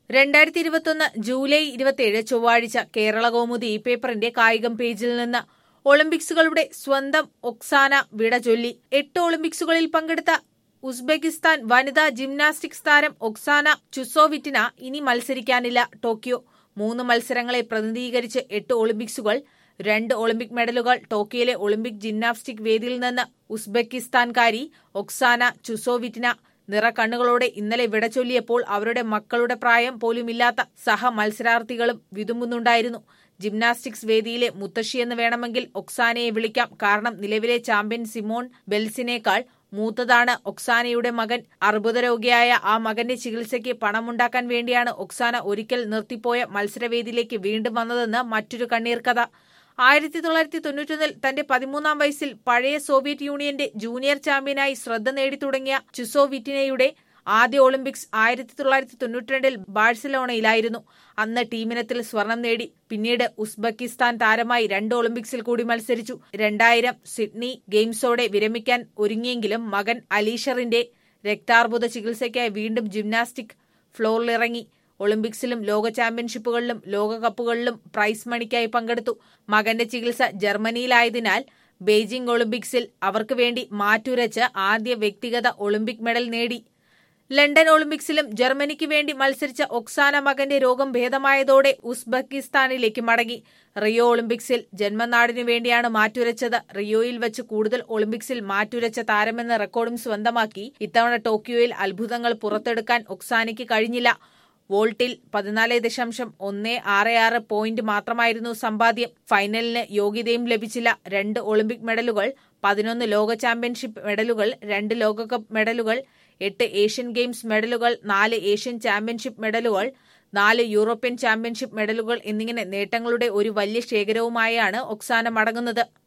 രണ്ടായിരത്തി ഇരുപത്തൊന്ന് ജൂലൈ ഇരുപത്തിയേഴ് ചൊവ്വാഴ്ച കേരള കൗമുദി ഈ പേപ്പറിന്റെ കായികം പേജിൽ നിന്ന് ഒളിമ്പിക്സുകളുടെ സ്വന്തം ഒക്സാന വിട ചൊല്ലി എട്ട് ഒളിമ്പിക്സുകളിൽ പങ്കെടുത്ത ഉസ്ബെക്കിസ്ഥാൻ വനിതാ ജിംനാസ്റ്റിക്സ് താരം ഒക്സാന ചുസോവിറ്റിന ഇനി മത്സരിക്കാനില്ല ടോക്കിയോ മൂന്ന് മത്സരങ്ങളെ പ്രതിനിധീകരിച്ച് എട്ട് ഒളിമ്പിക്സുകൾ രണ്ട് ഒളിമ്പിക് മെഡലുകൾ ടോക്കിയോയിലെ ഒളിമ്പിക് ജിംനാസ്റ്റിക് വേദിയിൽ നിന്ന് ഉസ്ബെക്കിസ്ഥാൻകാരി ഒക്സാന ചുസോവിറ്റിന നിറക്കണ്ണുകളോടെ ഇന്നലെ വിട ചൊല്ലിയപ്പോൾ അവരുടെ മക്കളുടെ പ്രായം പോലുമില്ലാത്ത സഹ മത്സരാർത്ഥികളും വിതുമ്പുന്നുണ്ടായിരുന്നു ജിംനാസ്റ്റിക്സ് വേദിയിലെ മുത്തശ്ശിയെന്ന് വേണമെങ്കിൽ ഒക്സാനയെ വിളിക്കാം കാരണം നിലവിലെ ചാമ്പ്യൻ സിമോൺ ബെൽസിനേക്കാൾ മൂത്തതാണ് ഒക്സാനയുടെ മകൻ അർബുദ രോഗിയായ ആ മകന്റെ ചികിത്സയ്ക്ക് പണമുണ്ടാക്കാൻ വേണ്ടിയാണ് ഒക്സാന ഒരിക്കൽ നിർത്തിപ്പോയ മത്സരവേദിയിലേക്ക് വീണ്ടും വന്നതെന്ന് മറ്റൊരു കണ്ണീർ കഥ ആയിരത്തി തൊള്ളായിരത്തി തൊണ്ണൂറ്റൊന്നിൽ തന്റെ പതിമൂന്നാം വയസ്സിൽ പഴയ സോവിയറ്റ് യൂണിയന്റെ ജൂനിയർ ചാമ്പ്യനായി ശ്രദ്ധ നേടിത്തുടങ്ങിയ ചുസോവിറ്റിനയുടെ ആദ്യ ഒളിമ്പിക്സ് ആയിരത്തി തൊള്ളായിരത്തി തൊണ്ണൂറ്റിരണ്ടിൽ ബാഴ്സലോണയിലായിരുന്നു അന്ന് ടീമിനത്തിൽ സ്വർണം നേടി പിന്നീട് ഉസ്ബെക്കിസ്ഥാൻ താരമായി രണ്ട് ഒളിമ്പിക്സിൽ കൂടി മത്സരിച്ചു രണ്ടായിരം സിഡ്നി ഗെയിംസോടെ വിരമിക്കാൻ ഒരുങ്ങിയെങ്കിലും മകൻ അലീഷറിന്റെ രക്താർബുദ ചികിത്സയ്ക്കായി വീണ്ടും ജിംനാസ്റ്റിക് ഫ്ലോറിലിറങ്ങി ഒളിമ്പിക്സിലും ലോക ചാമ്പ്യൻഷിപ്പുകളിലും ലോകകപ്പുകളിലും പ്രൈസ് മണിക്കായി പങ്കെടുത്തു മകന്റെ ചികിത്സ ജർമ്മനിയിലായതിനാൽ ബെയ്ജിംഗ് ഒളിമ്പിക്സിൽ അവർക്ക് വേണ്ടി മാറ്റുരച്ച് ആദ്യ വ്യക്തിഗത ഒളിമ്പിക് മെഡൽ നേടി ലണ്ടൻ ഒളിമ്പിക്സിലും ജർമ്മനിക്ക് വേണ്ടി മത്സരിച്ച ഒക്സാന മകന്റെ രോഗം ഭേദമായതോടെ ഉസ്ബെക്കിസ്ഥാനിലേക്ക് മടങ്ങി റിയോ ഒളിമ്പിക്സിൽ ജന്മനാടിനു വേണ്ടിയാണ് മാറ്റുരച്ചത് റിയോയിൽ വെച്ച് കൂടുതൽ ഒളിമ്പിക്സിൽ മാറ്റുരച്ച താരമെന്ന റെക്കോർഡും സ്വന്തമാക്കി ഇത്തവണ ടോക്കിയോയിൽ അത്ഭുതങ്ങൾ പുറത്തെടുക്കാൻ ഒക്സാനയ്ക്ക് കഴിഞ്ഞില്ല വോൾട്ടിൽ പതിനാല് ദശാംശം ഒന്ന് ആറ് ആറ് പോയിന്റ് മാത്രമായിരുന്നു സമ്പാദ്യം ഫൈനലിന് യോഗ്യതയും ലഭിച്ചില്ല രണ്ട് ഒളിമ്പിക് മെഡലുകൾ പതിനൊന്ന് ലോക ചാമ്പ്യൻഷിപ്പ് മെഡലുകൾ രണ്ട് ലോകകപ്പ് മെഡലുകൾ എട്ട് ഏഷ്യൻ ഗെയിംസ് മെഡലുകൾ നാല് ഏഷ്യൻ ചാമ്പ്യൻഷിപ്പ് മെഡലുകൾ നാല് യൂറോപ്യൻ ചാമ്പ്യൻഷിപ്പ് മെഡലുകൾ എന്നിങ്ങനെ നേട്ടങ്ങളുടെ ഒരു വലിയ ശേഖരവുമായാണ് ഒക്സാന മടങ്ങുന്നത്